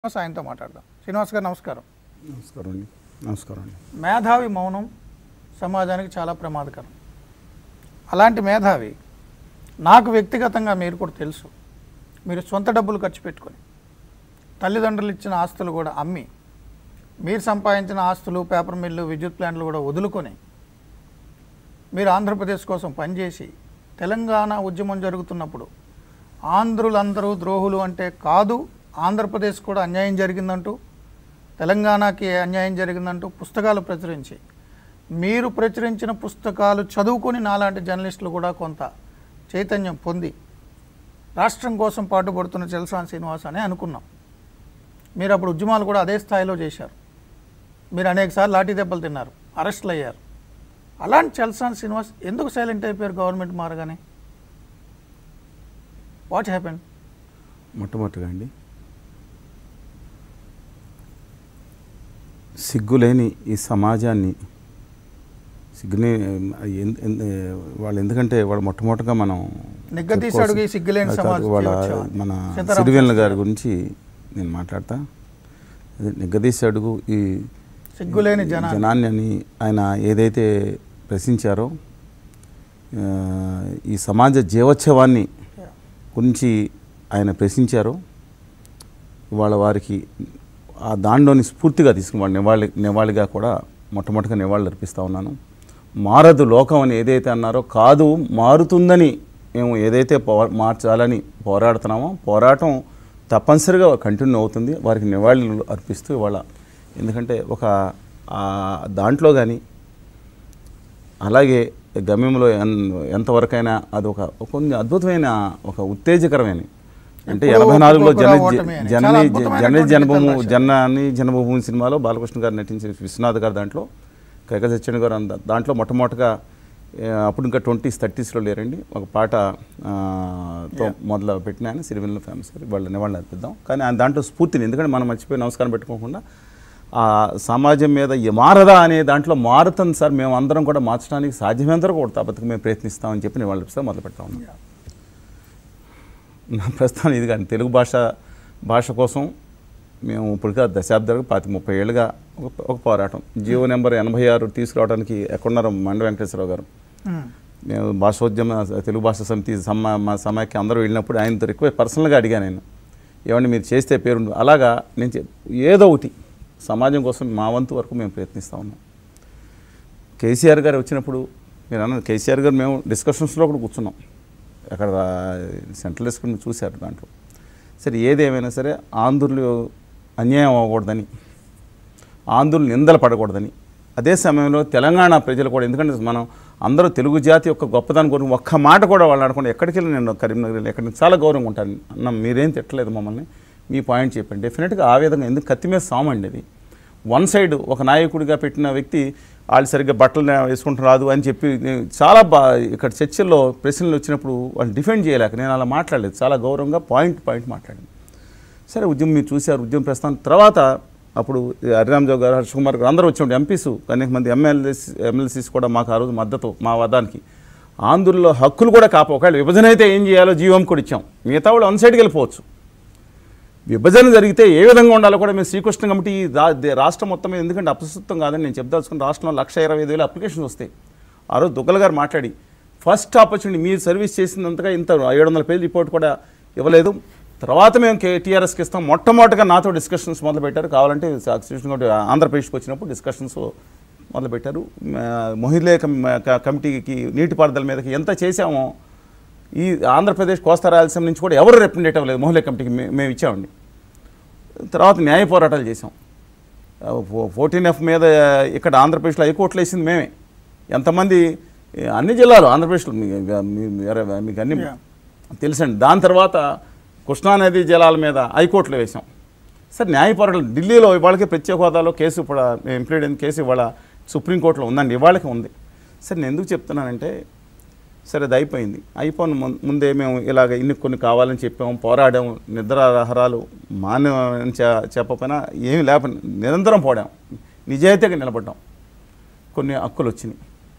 శ్రీనివాస్ ఆయనతో మాట్లాడదాం శ్రీనివాస్ గారు నమస్కారం నమస్కారం అండి నమస్కారం అండి మేధావి మౌనం సమాజానికి చాలా ప్రమాదకరం అలాంటి మేధావి నాకు వ్యక్తిగతంగా మీరు కూడా తెలుసు మీరు సొంత డబ్బులు ఖర్చు పెట్టుకొని తల్లిదండ్రులు ఇచ్చిన ఆస్తులు కూడా అమ్మి మీరు సంపాదించిన ఆస్తులు పేపర్ మిల్లు విద్యుత్ ప్లాంట్లు కూడా వదులుకొని మీరు ఆంధ్రప్రదేశ్ కోసం పనిచేసి తెలంగాణ ఉద్యమం జరుగుతున్నప్పుడు ఆంధ్రులందరూ ద్రోహులు అంటే కాదు ఆంధ్రప్రదేశ్ కూడా అన్యాయం జరిగిందంటూ తెలంగాణకి అన్యాయం జరిగిందంటూ పుస్తకాలు ప్రచురించి మీరు ప్రచురించిన పుస్తకాలు చదువుకొని నాలాంటి జర్నలిస్టులు కూడా కొంత చైతన్యం పొంది రాష్ట్రం కోసం పాటుపడుతున్న చలసాని శ్రీనివాస్ అని అనుకున్నాం మీరు అప్పుడు ఉద్యమాలు కూడా అదే స్థాయిలో చేశారు మీరు అనేకసార్లు లాఠీ దెబ్బలు తిన్నారు అరెస్టులు అయ్యారు అలాంటి చలసాని శ్రీనివాస్ ఎందుకు సైలెంట్ అయిపోయారు గవర్నమెంట్ మారగానే వాట్ హ్యాపెన్ మొట్టమొదటిగా అండి సిగ్గులేని ఈ సమాజాన్ని సిగ్గునే ఎన్- ఎన్- వాళ్ళు ఎందుకంటే వాళ్ళు మొట్టమొదటిగా మనం నిగ్గదీసి చెప్పుకోవాల్సిన- అడుగు ఈ సిగ్గులేని అది కాదు, సమాజం వాళ్ళ చేయవచ్చా? మన సీతారామ సిరివెల్ల గారి గురించి నేను మాట్లాడతా అదే నిగ్గదీసి అడుగు ఈ సిగ్గులేని జనాన్ని. జనాన్ని అని ఆయన ఏదైతే ప్రశ్నించారో ఆ, ఈ సమాజ జీవోత్సవాన్ని గురించి ఆయన ప్రశ్నించారో ఇవాళ వారికి ఆ దాంట్లోని స్ఫూర్తిగా తీసుకుని వాళ్ళ నివాళి నివాళిగా కూడా మొట్టమొదటిగా నివాళులు అర్పిస్తూ ఉన్నాను మారదు లోకం అని ఏదైతే అన్నారో కాదు మారుతుందని మేము ఏదైతే పో మార్చాలని పోరాడుతున్నామో పోరాటం తప్పనిసరిగా కంటిన్యూ అవుతుంది వారికి నివాళులు అర్పిస్తూ ఇవాళ ఎందుకంటే ఒక ఆ దాంట్లో కానీ అలాగే గమ్యంలో ఎన్ ఎంతవరకైనా అది ఒక కొన్ని అద్భుతమైన ఒక ఉత్తేజకరమైన అంటే ఎప్పుడూ ఎనభై నాలుగులో జన ఒప్పుకోకురా ఓటమి అని. చాలా జనని అద్భుతమైనటువంటి జనని జన్మభూమి గీతాలు రాశారు. జనని జన్మభూమి సినిమాలో బాలకృష్ణ గారు నటించిన విశ్వనాథ్ గారు దాంట్లో కైక సత్యన్ గారు అంద- దాంట్లో మొట్టమొదటిగా ఏ, అప్పుడు ఇంకా ట్వంటీస్ థర్టీస్లో లేరండి ఒక పాట ఆ, తో మొదలు పెట్టిన ఆయన సిరివెల్ల ఫేమస్ గారు వాళ్ళ నివాళులు అర్పిద్దాం కానీ ఆయన దాంట్లో స్ఫూర్తిని ఎందుకంటే మనం మర్చిపోయి నమస్కారం పెట్టుకోకుండా ఆ సమాజం మీద ఈ మారదా అనే దాంట్లో మారుతుంది సార్ మేము అందరం కూడా మార్చడానికి సాధ్యమైనంత కూడా తప్పక మేము ప్రయత్నిస్తామని చెప్పి నివాళులు అర్పిస్తాం మొదలు పెడతా ఉన్నాం నా ప్రస్తుతం ఇది కానీ తెలుగు భాష భాష కోసం మేము ఇప్పటికే దశాబ్దాలకు పాతి ముప్పై ఏళ్ళుగా ఒక ఒక పోరాటం జియో నెంబర్ ఎనభై ఆరు తీసుకురావడానికి ఎక్కడున్నారు మండ వెంకటేశ్వరరావు గారు మ్మ్. మేము భాషోద్యమ తెలుగు భాష సమితి సమ మా సమాఖ్య అందరూ వెళ్ళినప్పుడు ఆయనతో రిక్వెస్ట్ పర్సనల్గా అడిగాను నేను ఏమండి మీరు చేస్తే పేరు అలాగా నేను చెప్- ఏదో ఒకటి సమాజం కోసం మా వంతు వరకు మేము ప్రయత్నిస్తూ ఉన్నాం కేసీఆర్ గారు వచ్చినప్పుడు మీరు అన్నది కేసీఆర్ గారు మేము డిస్కషన్స్లో కూడా కూర్చున్నాం అక్కడ సెంట్రల్ డిస్కషన్ చూశారు దాంట్లో సరే ఏదేమైనా సరే ఆంధ్రులు అన్యాయం అవ్వకూడదని ఆంధ్రులు నిందలు పడకూడదని అదే సమయంలో తెలంగాణ ప్రజలు కూడా ఎందుకంటే మనం అందరూ తెలుగు జాతి యొక్క గొప్పదాని గురించి ఒక్క మాట కూడా వాళ్ళు ఆడకుండా ఎక్కడికి వెళ్ళి నేను కరీంనగర్ వెళ్ళి ఎక్కడికి చాలా గౌరవంగా ఉంటాను అన్న మీరేం తిట్టలేదు మమ్మల్ని మీ పాయింట్ చెప్పండి డెఫినెట్గా ఆ విధంగా ఎందుకు కత్తి మీద సామండి అది వన్ సైడ్ ఒక నాయకుడిగా పెట్టిన వ్యక్తి వాళ్ళు సరిగ్గా బట్టలు వేసుకుంటూ రాదు అని చెప్పి నేను చాలా బా ఇక్కడ చర్చల్లో ప్రశ్నలు వచ్చినప్పుడు వాళ్ళు డిఫెండ్ చేయలేక నేను అలా మాట్లాడలేదు చాలా గౌరవంగా పాయింట్ పాయింట్ మాట్లాడాను సరే ఉద్యమం మీరు చూశారు ఉద్యమం ప్రస్థానం తర్వాత అప్పుడు హరిరామరావు గారు హర్ష కుమార్ గారు అందరూ వచ్చి ఎంపీస్ అనేక మంది ఎమ్మెల్యేస్ ఎమ్మెల్సీస్ కూడా మాకు ఆ రోజు మద్దతు మా వాదానికి ఆంధ్రుల్లో హక్కులు కూడా కాప ఒకవేళ విభజన అయితే ఏం చేయాలో జీవం కూడా ఇచ్చాం మిగతా వాళ్ళు వన్ సైడ్కి వెళ్ళిపోవచ్చు విభజన జరిగితే ఏ విధంగా ఉండాలో కూడా మేము శ్రీకృష్ణ కమిటీ ఈ రా- దే- రాష్ట్రం మొత్తం మీద ఎందుకంటే అప్రస్తుతం కాదని నేను చెప్దాల్సుకున్న రాష్ట్రంలో లక్ష ఇరవై ఐదు వేల అప్లికేషన్స్ వస్తాయి ఆ రోజు దుగ్గల గారు మాట్లాడి ఫస్ట్ ఆపర్చునిటీ మీరు సర్వీస్ చేసినంతగా ఇంత ఏడు వందల పేజీ రిపోర్ట్ కూడా ఇవ్వలేదు తర్వాత మేము కే టీఆర్ఎస్కి ఇస్తాం మొట్టమొదటిగా నాతో డిస్కషన్స్ మొదలుపెట్టారు కావాలంటే సా- శ్రీకృష్ణ కమిటీ ఆంధ్రప్రదేశ్కి వచ్చినప్పుడు డిస్కషన్స్ మొదలుపెట్టారు మ- మహిళా కమ్- క- కమిటీకి నీటిపారుదల మీదకి ఎంత చేశామో ఈ ఆంధ్రప్రదేశ్ కోస్తా రాయలసీమ నుంచి కూడా ఎవరు రిప్రజెంట్ అవ్వలేదు మహిళా కమిటీకి మే- మేము ఇచ్చామండి తర్వాత న్యాయ పోరాటాలు చేసాం ఫోర్టీన్ ఎఫ్ మీద ఇక్కడ ఆంధ్రప్రదేశ్లో హైకోర్టులో వేసింది మేమే ఎంతమంది ఏ, అన్ని జిల్లాలు ఆంధ్రప్రదేశ్లో మీ- మీ- మీ- మీకు అన్ని Yeah. తెలుసండి దాని తర్వాత కృష్ణానది జలాల మీద హైకోర్టులో వేసాం సరే న్యాయ పోరాటాలు ఢిల్లీలో ఇవాళకి ప్రత్యేక హోదాలో కేసు ఇప్పుడు ఇంప్లీడ్ అయిన కేసు ఇవాళ సుప్రీంకోర్టులో ఉందండి ఇవాళకి ఉంది సరే నేను ఎందుకు చెప్తున్నానంటే సరే అది అయిపోయింది అయిపోయిన ముం- ముందే మేము ఇలాగ ఇన్ని కొన్ని కావాలని చెప్పాము పోరాడాం నిద్రాహారాలు మాన్యం చె- చెప్పకపోయినా ఏమి లేకపోయినా నిరంతరం పోడాం నిజాయితీగా నిలబడ్డాం కొన్ని హక్కులు వచ్చినాయి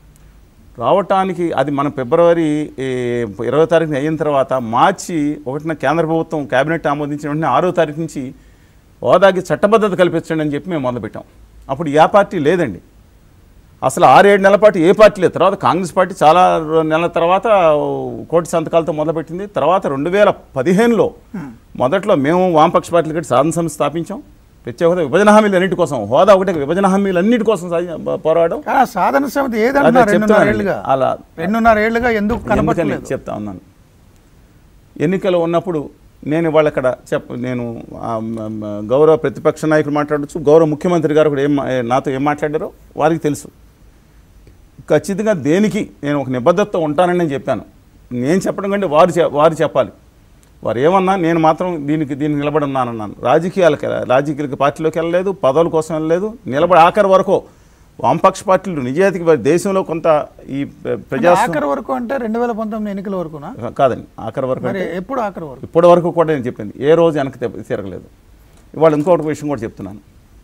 రావటానికి అది మన ఫిబ్రవరి ఏ, ఇరవై తారీఖున అయిన తర్వాత మార్చి ఒకటిన కేంద్ర ప్రభుత్వం కేబినెట్ ఆమోదించిన వెంటనే ఆరో తారీఖు నుంచి హోదాకి చట్టబద్ధత కల్పించండి అని చెప్పి మేము మొదలుపెట్టాం అప్పుడు ఏ పార్టీ లేదండి అసలు ఆరేడు నెలల పాటు ఏ పార్టీ లేదు తర్వాత కాంగ్రెస్ పార్టీ చాలా రో- నెలల తర్వాత కోటి సంతకాలతో మొదలుపెట్టింది తర్వాత రెండు వేల పదిహేనులో మొదట్లో మేము వామపక్ష పార్టీలు కట్టి సాధన సంస్థ స్థాపించాం ప్రత్యేక హోదా విభజన హామీలు అన్నిటి కోసం హోదా ఒకటే విభజన హామీలు అన్నిటి కోసం సాధి- పోరాడడం కానీ ఆ సాధన సమితి అదే ఏదంటున్నారు రెండున్నర చెప్తున్నానండి. ఏళ్ళుగా అలా రెండున్నర ఏళ్ళుగా ఎందుకు ఎందుకని కనపడలేదు చెప్తా ఉన్నాను ఎన్నికలు ఉన్నప్పుడు నేను ఇవాళ ఇక్కడ చెప్ నేను ఆ, మ- మ- గౌరవ ప్రతిపక్ష నాయకులు మాట్లాడచ్చు గౌరవ ముఖ్యమంత్రి గారు కూడా ఏం మా- నాతో ఏం మాట్లాడారో వారికి తెలుసు ఖచ్చితంగా దేనికి నేను ఒక నిబద్ధతతో ఉంటానని నేను చెప్పాను నేను చెప్పడం కంటే వారు చె- వారు చెప్పాలి వారు ఏమన్నా నేను మాత్రం దీనికి దీనికి నిలబడి ఉన్నానన్నాను రాజకీయాలకు వెళ్ళ- రాజకీయాలకు పార్టీలోకి వెళ్ళలేదు పదవుల కోసం వెళ్ళలేదు నిలబడి ఆఖరి వరకు వామపక్ష పార్టీలు నిజాయితీకి వారి దేశంలో కొంత ఈ ప్ర- అంటే ప్రజాస్వామ్య ఆఖరి వరకు అంటే రెండు వేల పంతొమ్మిది ఎన్నికల వరకునా కాదండి ఆఖరి వరకు మరి అంటే ఎప్పుడు ఆఖరి వరకు ఇప్పటి వరకు కూడా నేను చెప్పింది ఏ రోజు వెనక్కి తె- తిరగలేదు ఇవాళ ఇంకొకటి విషయం కూడా చెప్తున్నాను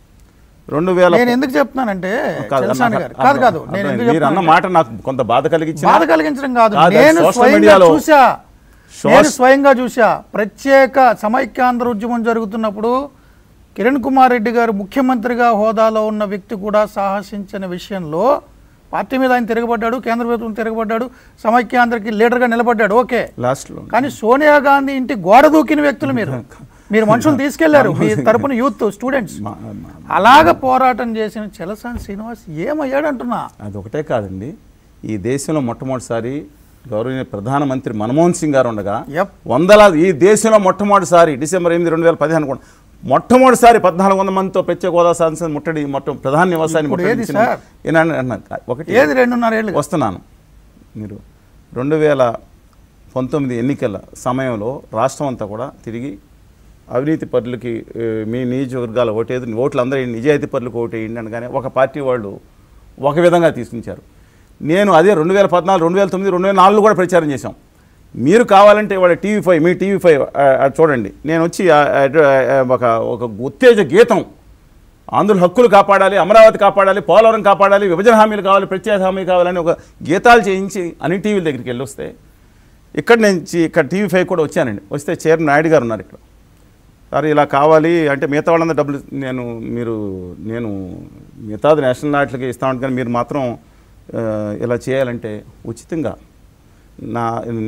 రెండు వేల నేను ఎందుకు చెప్తున్నానంటే కాదు, చలసాని నాకు గారు కాదు కాదు అర్థం- నేను అర్థమైంది. ఎందుకు మీరు అన్న చెప్తున్నానంటే- మాట నాకు కొంత బాధ కలిగించిన బాధ కలిగించడం కాదు కాదు, నేను సోషల్ స్వయంగా మీడియాలో చూసా సోష- నేను స్వయంగా చూసా ప్రత్యేక సమైక్యాంధ్ర ఉద్యమం జరుగుతున్నప్పుడు కిరణ్ కుమార్ రెడ్డి గారు ముఖ్యమంత్రిగా హోదాలో ఉన్న వ్యక్తి కూడా సాహసించిన విషయంలో పార్టీ మీద ఆయన తిరగబడ్డాడు కేంద్ర ప్రభుత్వం తిరగబడ్డాడు సమైక్యాంధ్రకి లీడర్గా నిలబడ్డాడు ఓకే లాస్ట్లో కానీ సోనియా గాంధీ ఇంటి గోడ దూకిన వ్యక్తులు మీరు మీరు మనుషులు తీసుకెళ్లారు మీ తరపున యూత్ స్టూడెంట్స్ మా- మా- అలాగ పోరాటం చేసిన చలసాని శ్రీనివాస్ ఏమయ్యాడు అంటున్నా అది ఒకటే కాదండి ఈ దేశంలో మొట్టమొదటిసారి గౌరవనీయ ప్రధానమంత్రి మన్మోహన్ సింగ్ గారు ఉండగా యప్ వందలాది ఈ దేశంలో మొట్టమొదటిసారి డిసెంబర్ ఎనిమిది రెండు వేల పదిహేను కూడా మొట్టమొదటిసారి పద్నాలుగు వందల మందితో ప్రత్యేక హోదా సాధించిన ముట్టడి మొట్ట ప్రధాన నివాసాన్ని ఇప్పుడు ఏది ముట్టడించిన సార్? ఏనాడు అన్నారు. ఒకటి ఏది రెండున్నర ఏళ్ళు వస్తున్నాను మీరు రెండు వేల పంతొమ్మిది ఎన్నికల సమయంలో రాష్ట్రం అంతా కూడా తిరిగి అవినీతి పరులకి ఏ, మీ నియోజకవర్గాల ఓటేది ఓట్లు అందరూ నిజాయితీ పరులకు ఓటేయండి అనగానే ఒక పార్టీ వాళ్ళు ఒక విధంగా తీసుకుంచారు నేను అదే రెండు వేల పద్నాలుగు రెండు వేల తొమ్మిది రెండు వేల నాలుగులో కూడా ప్రచారం చేశాం మీరు కావాలంటే వాళ్ళ టీవీ ఫైవ్ మీ టీవీ ఫైవ్ చూడండి నేను వచ్చి ఆ, ఆ, ఆ, ఒక ఒక ఉత్తేజ గీతం ఆంధ్రుల హక్కులు కాపాడాలి అమరావతి కాపాడాలి పోలవరం కాపాడాలి విభజన హామీలు కావాలి ప్రత్యేక హామీ కావాలని ఒక గీతాలు చేయించి అన్ని టీవీల దగ్గరికి వెళ్ళి వస్తే ఇక్కడ నుంచి ఇక్కడ టీవీ ఫైవ్ కూడా వచ్చానండి వస్తే చైర్మన్ నాయుడు గారు ఉన్నారు ఇక్కడ సార్ ఇలా కావాలి అంటే మిగతా వాళ్ళందరూ డబ్బులు నేను మీరు నేను మిగతాది నేషనల్ ఆర్ట్లకి ఇస్తా ఉంటాను కానీ మీరు మాత్రం ఆ, ఇలా చేయాలంటే ఉచితంగా నా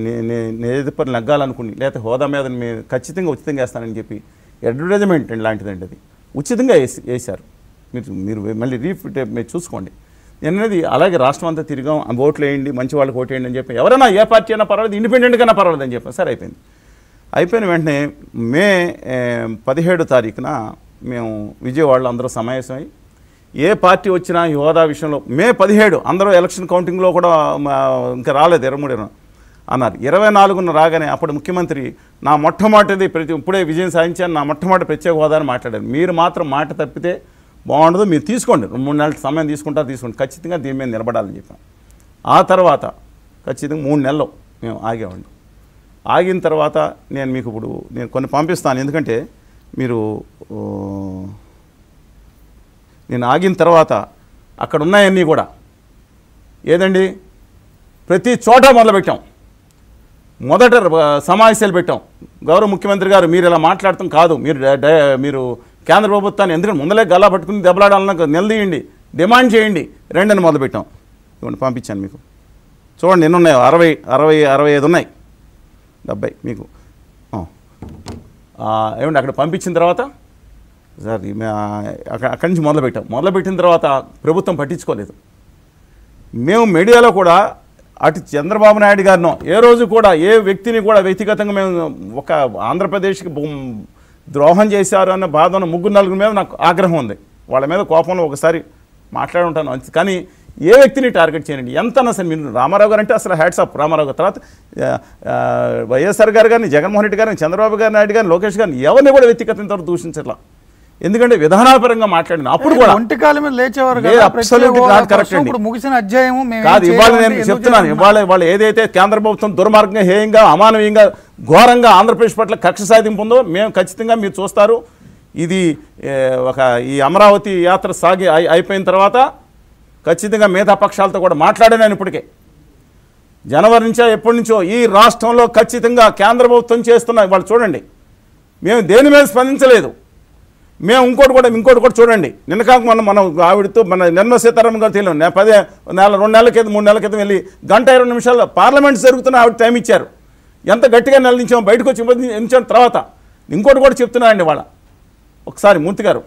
నేతపరి నగ్గాలనుకుని లేకపోతే హోదా మీద మీరు ఖచ్చితంగా ఉచితంగా వేస్తానని చెప్పి అడ్వర్టైజ్మెంట్ లాంటిదండి అది ఉచితంగా వేసి వేశారు మీరు మీరు మళ్ళీ రీఫిట్ మీరు చూసుకోండి నేను అనేది అలాగే రాష్ట్రం అంతా తిరిగాం ఆ ఓట్లు వేయండి మంచి వాళ్ళకి ఓటేయండి అని చెప్పి ఎవరైనా ఏ పార్టీ అయినా పర్వాలేదు ఇండిపెండెంట్గానే పర్వాలేదు అని చెప్పి సరే అయిపోయింది అయిపోయిన వెంటనే మే ఏ, పదిహేడు తారీఖున మేము విజయవాడలో అందరూ సమావేశమై ఏ పార్టీ వచ్చినా ఈ హోదా విషయంలో మే పదిహేడు అందరూ ఎలక్షన్ కౌంటింగ్లో కూడా మా, ఇంకా రాలేదు ఇరవై మూడు ఇరవై అన్నారు ఇరవై నాలుగున రాగానే అప్పుడు ముఖ్యమంత్రి నా మొట్టమొదటిది ప్రతి ఇప్పుడే విజయం సాధించాను నా మొట్టమొదటి ప్రత్యేక హోదా అని మాట్లాడారు మీరు మాత్రం మాట తప్పితే బాగుండదు మీరు తీసుకోండి రెండు మూడు నెలల సమయం తీసుకుంటారు తీసుకోండి ఖచ్చితంగా దీని మీద నిలబడాలని చెప్పాం ఆ తర్వాత ఖచ్చితంగా మూడు నెలలు మేము ఆగేవాళ్ళం ఆగిన తర్వాత నేను మీకు ఇప్పుడు నేను కొన్ని పంపిస్తాను ఎందుకంటే మీరు ఓ, నేను ఆగిన తర్వాత అక్కడ ఉన్నాయన్నీ కూడా ఏదండి ప్రతి చోట మొదలుపెట్టాం మొదట ఆ, సమావేశాలు పెట్టాం గౌరవ ముఖ్యమంత్రి గారు మీరు ఇలా మాట్లాడటం కాదు మీరు డ- డ- మీరు కేంద్ర ప్రభుత్వాన్ని ఎందుకంటే ముందలే గల్లా పట్టుకుని దెబ్బలాడాలన్న నిలదీయండి డిమాండ్ చేయండి రెండని మొదలుపెట్టాం ఇవ్వండి పంపించాను మీకు చూడండి ఎన్ని ఉన్నాయి అరవై అరవై అరవై ఐదు ఉన్నాయి డెబ్బై మీకు ఆ. ఆ, ఏమండి అక్కడ పంపించిన తర్వాత సార్ ఈ మే- అక్కడ అక్కడి నుంచి మొదలుపెట్టాం మొదలుపెట్టిన తర్వాత ప్రభుత్వం పట్టించుకోలేదు మేము మీడియాలో కూడా అటు చంద్రబాబు నాయుడు గారినో ఏ రోజు కూడా ఏ వ్యక్తిని కూడా వ్యక్తిగతంగా మేము ఒక ఆంధ్రప్రదేశ్కి బొమ్- ద్రోహం చేశారు అన్న బాధ ఉన్న ముగ్గురు నలుగురి మీద నాకు ఆగ్రహం ఉంది వాళ్ళ మీద కోపంలో ఒకసారి మాట్లాడి ఉంటాను అంతే. కానీ ఏ వ్యక్తిని టార్గెట్ చేయండి ఎంత అన్నా సరే మీరు రామారావు గారు అంటే అసలు హ్యాట్స్ ఆఫ్ రామారావు గారు తర్వాత ఆ, ఆ, వైఎస్ఆర్ గారు కానీ జగన్మోహన్ రెడ్డి గారిని చంద్రబాబు గారు నాయుడు గారిని లోకేష్ గారిని ఎవరిని కూడా వ్యక్తిగతంతో దూషించట్లా ఎందుకంటే విధానపరంగా మాట్లాడిన అప్పుడు కూడా ఒంటి కాల మీద లేచేవారు లేదు, కదా absolutely ప్రత్యేక హోదా not correct కోసం అండి. ఇప్పుడు ముగిసిన అధ్యాయము మేము కాదు ఏం ఇవాళ చేయలేమంటే నేను ఎందుకు చెప్తున్నాను చేస్తున్నాం? ఇవాళ వాళ్ళు ఏదైతే కేంద్ర ప్రభుత్వం దుర్మార్గంగా హేయంగా అమానవీయంగా ఘోరంగా ఆంధ్రప్రదేశ్ పట్ల కక్ష సాధింపు ఉందో మేము ఖచ్చితంగా మీరు చూస్తారు ఇది ఏ, ఒక ఈ అమరావతి యాత్ర సాగి అయి- అయిపోయిన తర్వాత ఖచ్చితంగా మిగతా పక్షాలతో కూడా మాట్లాడాను ఇప్పటికే జనవరి నుంచో ఎప్పటి నుంచో ఈ రాష్ట్రంలో ఖచ్చితంగా కేంద్ర ప్రభుత్వం చేస్తున్న వాళ్ళు చూడండి మేము దేని మీద స్పందించలేదు మేము ఇంకోటి కూడా ఇంకోటి కూడా చూడండి నిన్న కాక మనం మనం ఆవిడతో మన నిర్మలా సీతారామన్ గారు తెలియదు నేను పదే నెల రెండు నెలల క్రితం మూడు నెలల క్రితం వెళ్ళి గంట ఇరవై నిమిషాల్లో పార్లమెంట్ జరుగుతున్న ఆవిడ టైం ఇచ్చారు ఎంత గట్టిగా నిలదించాం బయటకు వచ్చి నిలిచిన తర్వాత ఇంకోటి కూడా చెప్తున్నానండి వాళ్ళ ఒకసారి మూర్తి గారు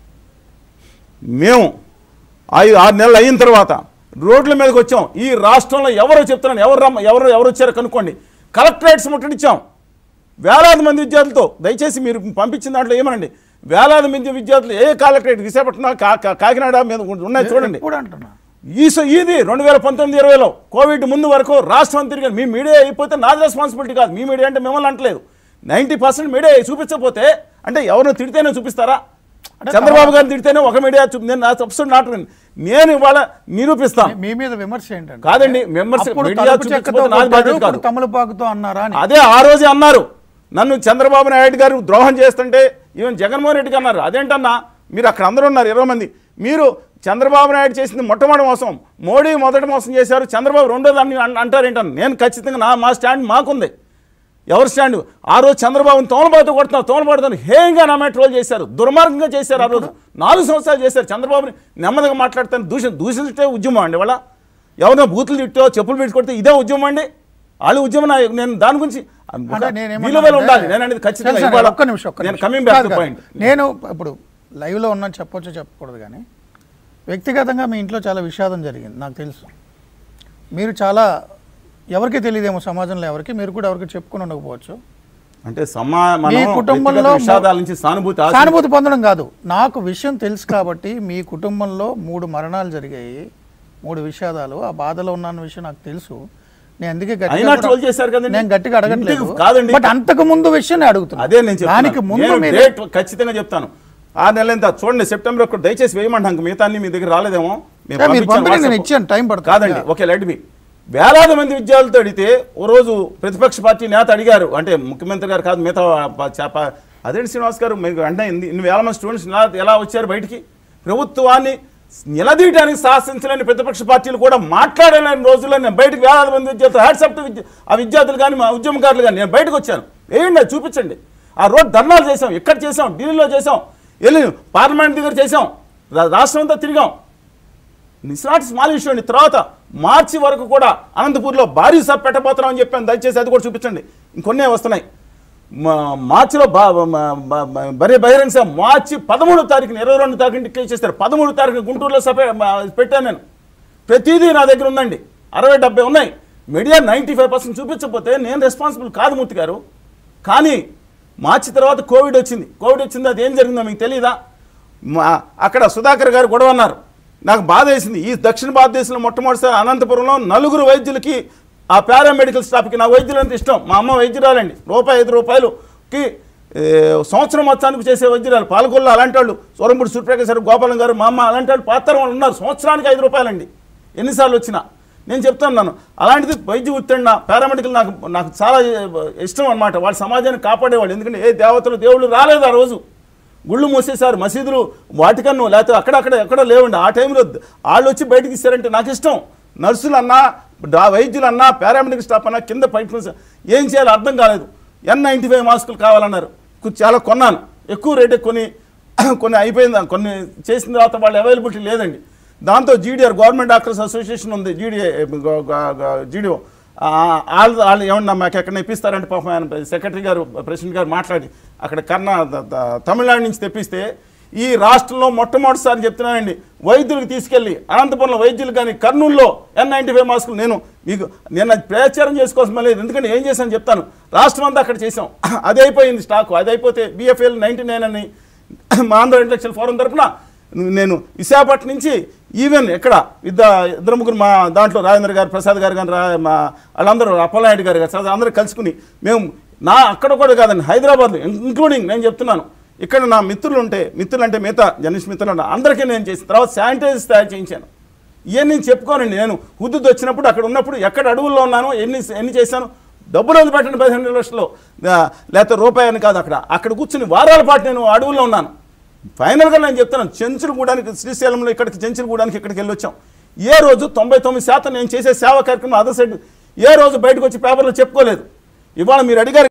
మేము ఐదు ఆరు నెలలు అయిన తర్వాత రోడ్ల మీదకి వచ్చాం ఈ రాష్ట్రంలో ఎవరో చెప్తున్నాను ఎవరు రమ్మ ఎవరు ఎవరు వచ్చారో కనుక్కోండి కలెక్టరేట్స్ ముట్టడిచ్చాం వేలాది మంది విద్యార్థులతో దయచేసి మీరు పంపించిన దాంట్లో ఏమనండి వేలాది మంది విద్యార్థులు ఏ కలెక్టరేట్ విశాఖపట్నం కా- కా- కాకినాడ మీద ఉన్నాయి చూడండి ఎప్పుడు అంటున్నా ఈ స- ఇది రెండు వేల పంతొమ్మిది ఇరవైలో కోవిడ్ ముందు వరకు రాష్ట్రం తిరిగాను మీ మీడియా అయిపోతే నాది రెస్పాన్సిబిలిటీ కాదు మీ మీడియా అంటే మిమ్మల్ని అంటలేదు నైంటీ పర్సెంట్ మీడియా చూపించకపోతే అంటే ఎవరిని తిడితేనే చూపిస్తారా చంద్రబాబు గారిని తిడితేనే ఒక మీడియా చూపి నేను నా తప్పు నాటు నేను ఇవాళ నిరూపిస్తాను మీ మీద విమర్శ ఏంటంటే కాదండి, విమర్శ- అప్పుడు మీడియా తలుపు చెక్కతో చూపించకపోతే నాది కొట్టారు, బాధ్యత కాదు. ఇప్పుడు తమలపాకుతో అన్నారా అని అదే ఆ రోజే అన్నారు నన్ను చంద్రబాబు నాయుడు గారు ద్రోహం చేస్తుంటే ఈవెన్ జగన్మోహన్ రెడ్డికి అన్నారు అదేంటన్నా మీరు అక్కడ అందరూ ఉన్నారు ఇరవై మంది మీరు చంద్రబాబు నాయుడు చేసింది మొట్టమొదటి మోసం మోడీ మొదటి మోసం చేశారు చంద్రబాబు రెండోది అని అన్- అంటారేంటన్నా నేను ఖచ్చితంగా నా మా స్టాండ్ మాకుంది ఎవరి స్టాండ్ ఆ రోజు చంద్రబాబుని తోమలబాటు కొడుతున్నారు తోమలబాటుతో హేయంగా నా మీద ట్రోల్ చేశారు దుర్మార్గంగా చేశారు ఆ రోజు నాలుగు సంవత్సరాలు చేశారు చంద్రబాబుని నెమ్మదిగా మాట్లాడతాను దూషణ దూషించే ఉద్యమం అండి వాళ్ళ ఎవరినో బూతులు తిట్టో చెప్పులు పెట్టి కొడితే ఇదే ఉద్యమం అండి వాళ్ళ ఉద్యమం నా- నేను దాని గురించి అంటే నేనేమన్నా విలువలు అంటే- ఉండాలి నేను అనేది ఖచ్చితంగా సరే, సరే, ఇవాళ ఒక్క నిమిషం ఒక్క నేను నిమిషం. కమింగ్ బ్యాక్ కాదు, టు కాదు. పాయింట్ నేను ఇప్పుడు లైవ్ లో ఉన్నా చెప్పొచ్చు చెప్పకూడదు కానీ వ్యక్తిగతంగా మీ ఇంట్లో చాలా విషాదం జరిగింది నాకు తెలుసు మీరు చాలా ఎవరికి తెలియదేమో సమాజంలో ఎవరికి మీరు కూడా ఎవరికి చెప్పుకుని ఉండకపోవచ్చు అంటే సమా మీ మనం కుటుంబంలో వ్యక్తిగత విషాదాల నుంచి సానుభూతి ఆశ- సానుభూతి పొందడం కాదు నాకు విషయం తెలుసు కాబట్టి మీ కుటుంబంలో మూడు మరణాలు జరిగాయి మూడు విషాదాలు ఆ బాధలో ఉన్న విషయం నాకు తెలుసు నేను అందుకే అయినా గట్టిగా ట్రోల్ కూడా- చేశారు కదండి నేను గట్టిగా అడగట్లేదు ఇంటికి- కాదండి బట్ అంతకు ముందు విషయం నేను అడుగుతున్నా అదే నేను చెప్తాను దానికి ముందు నేను మీరు డేట్ ఖచ్చితంగా చెప్తాను ఆ నెల ఎంత చూడండి సెప్టెంబర్ ఒకటి దయచేసి వేయమంటాం మిగతా అన్ని మీ దగ్గర రాలేదేమో మేము ఏ, మీరు పంపించాం పంపిణీ నేను WhatsApp. ఇచ్చాను టైం పడుతుంది కాదండి ఓకే లెట్ బి వేలాది మంది విద్యార్థులతో అడిగితే ఓ రోజు ప్రతిపక్ష పార్టీ నేత అడిగారు అంటే ముఖ్యమంత్రి గారు కాదు మిగతా ప- చేప అదేంటి శ్రీనివాస్ గారు మీకు అంటే ఇన్ని ఇన్ని వేల మంది స్టూడెంట్స్ ఎలా ఎలా వచ్చారు బయటికి ప్రభుత్వాన్ని నిలదీయడానికి సాహసించలేని ప్రతిపక్ష పార్టీలు కూడా మాట్లాడలేని రోజుల్లో నేను బయటకు వేలాది మంది విద్యార్థులు హ్యాట్సప్ విద్య ఆ విద్యార్థులు కానీ మా ఉద్యమకారులు కానీ నేను బయటకు వచ్చాను వేయండి అది చూపించండి ఆ రోడ్ ధర్నాలు చేసాం ఎక్కడ చేసాం ఢిల్లీలో చేసాం వెళ్ళి పార్లమెంట్ దగ్గర చేసాం రా- రాష్ట్రం అంతా తిరిగాం ఇట్స్ నాట్ స్మాల్ ఇష్యూ అండి తర్వాత మార్చి వరకు కూడా అనంతపూర్లో భారీ సభ పెట్టబోతున్నాం అని చెప్పాను దయచేసి అది కూడా చూపించండి ఇంకొన్నే వస్తున్నాయి మా- మార్చిలో బా- మా- మా- మా- బరి బహిరంగ సభ మార్చి పదమూడో తారీఖున ఇరవై రెండు తారీఖున డిక్లేర్ చేస్తారు పదమూడు తారీఖున గుంటూరులో సభ మా- పెట్టాను నేను ప్రతిదీ నా దగ్గర ఉందండి అరవై డెబ్బై ఉన్నాయి మీడియా నైంటీ ఫైవ్ పర్సెంట్ చూపించకపోతే నేను రెస్పాన్సిబుల్ కాదు మూర్తి గారు కానీ మార్చి తర్వాత కోవిడ్ వచ్చింది కోవిడ్ వచ్చింది అది ఏం జరిగిందో మీకు తెలియదా మా అక్కడ సుధాకర్ గారు గొడవ అన్నారు నాకు బాధ వేసింది ఈ దక్షిణ భారతదేశంలో మొట్టమొదటిసారి అనంతపురంలో నలుగురు వైద్యులకి ఆ పారామెడికల్ స్టాఫ్కి నా వైద్యులు అంటే ఇష్టం మా అమ్మ వైద్యురాలండి రూపాయి ఐదు రూపాయలుకి ఏ, సంవత్సరం మొత్తానికి చేసే వైద్యురాలు పాలకొల్లు అలాంటి వాళ్ళు సూరంపూడి సూర్యప్రకాశ్ గారు గోపాలం గారు మా అమ్మ అలాంటి వాళ్ళు పాత్ర వాళ్ళు ఉన్నారు సంవత్సరానికి ఐదు రూపాయలండి ఎన్నిసార్లు వచ్చినా నేను చెప్తున్నాను అలాంటిది వైద్య వృత్తి నా పారామెడికల్ నాకు నాకు చాలా ఇష్టం అనమాట వాళ్ళ సమాజాన్ని కాపాడేవాళ్ళు ఎందుకంటే ఏ దేవతలు దేవుళ్ళు రాలేదు ఆ రోజు గుళ్ళు మూసేశారు మసీదులు వాటికన్ను లేకపోతే అక్కడక్కడ ఎక్కడ లేవండి ఆ టైంలో వాళ్ళు వచ్చి బయటకు ఇస్తారంటే నాకు ఇష్టం నర్సులు అన్నా డా- వైద్యులు అన్నా పారామెడికల్ స్టాఫ్ అన్నా కింద పైపు ఏం చేయాలో అర్థం కాలేదు ఎన్ నైంటీ ఫైవ్ మాస్కులు కావాలన్నారు కు- చాలా కొన్నాను ఎక్కువ రేటు కొని కొన్ని అయిపోయింది కొన్ని చేసిన తర్వాత వాళ్ళ అవైలబిలిటీ లేదండి దాంతో జీడీఆర్ గవర్నమెంట్ డాక్టర్స్ అసోసియేషన్ ఉంది జీడీఏ జీడిఓ వాళ్ళు వాళ్ళు ఏమన్నా మాకు ఎక్కడ ఇప్పిస్తారంటే పాపం ఆయన సెక్రటరీ గారు ప్రెసిడెంట్ గారు మాట్లాడి అక్కడ కర్ణా ద- ద- తమిళనాడు నుంచి తెప్పిస్తే ఈ రాష్ట్రంలో మొట్టమొదటిసారి చెప్తున్నానండి వైద్యులకు తీసుకెళ్ళి అనంతపురంలో వైద్యులు కానీ కర్నూలులో ఎన్ నైంటీ ఫైవ్ మాస్కులు నేను మీకు నేను అది ప్రచారం చేసుకోవాల్సిన లేదు ఎందుకంటే ఏం చేశాను చెప్తాను రాష్ట్రం అంతా అక్కడ చేసాం అది అయిపోయింది స్టాకు అది అయిపోతే బిఎఫ్ఎల్ నైంటీ నైన్ అని మా ఆంధ్ర ఇంటలెక్చువల్ ఫోరం తరపున నేను విశాఖపట్నం నుంచి ఈవెన్ ఎక్కడ ఇద్దరు ఇద్దరు ముగ్గురు మా దాంట్లో రాజేంద్ర గారు ప్రసాద్ గారు కానీ రా మా వాళ్ళందరూ అప్పలనాయుడు గారు గారు అందరూ కలుసుకుని మేము నా అక్కడ కూడా కాదండి హైదరాబాద్లో ఇంక్లూడింగ్ నేను చెప్తున్నాను ఇక్కడ నా మిత్రులు ఉంటే మిత్రులు అంటే మిగతా జర్నలిస్ట్ మిత్రులు ఉన్నారు. అందరికీ నేను చేసిన తర్వాత శానిటైజర్స్ తయారు చేయించాను ఇవన్నీ నేను చెప్పుకోనండి నేను హుద్దుద్ వచ్చినప్పుడు అక్కడ ఉన్నప్పుడు ఎక్కడ అడవుల్లో ఉన్నానో ఎన్ని ఎన్ని చేశాను డబ్బులు వదిలి పెట్టండి పదిహేను లక్షలు ఆ, లేకపోతే రూపాయి అని కాదు అక్కడ అక్కడ కూర్చుని వారాల పాటు నేను అడవుల్లో ఉన్నాను ఫైనల్గా నేను చెప్తున్నాను చెంచులు కూడానికి శ్రీశైలంలో ఇక్కడికి చెంచులు కూడానికి ఇక్కడికి వెళ్ళి వచ్చాం ఏ రోజు తొంభై తొమ్మిది శాతం నేను చేసే సేవా కార్యక్రమం అదర్ సైడ్ ఏ రోజు బయటకు వచ్చి పేపర్లో చెప్పుకోలేదు ఇవాళ మీరు అడిగారు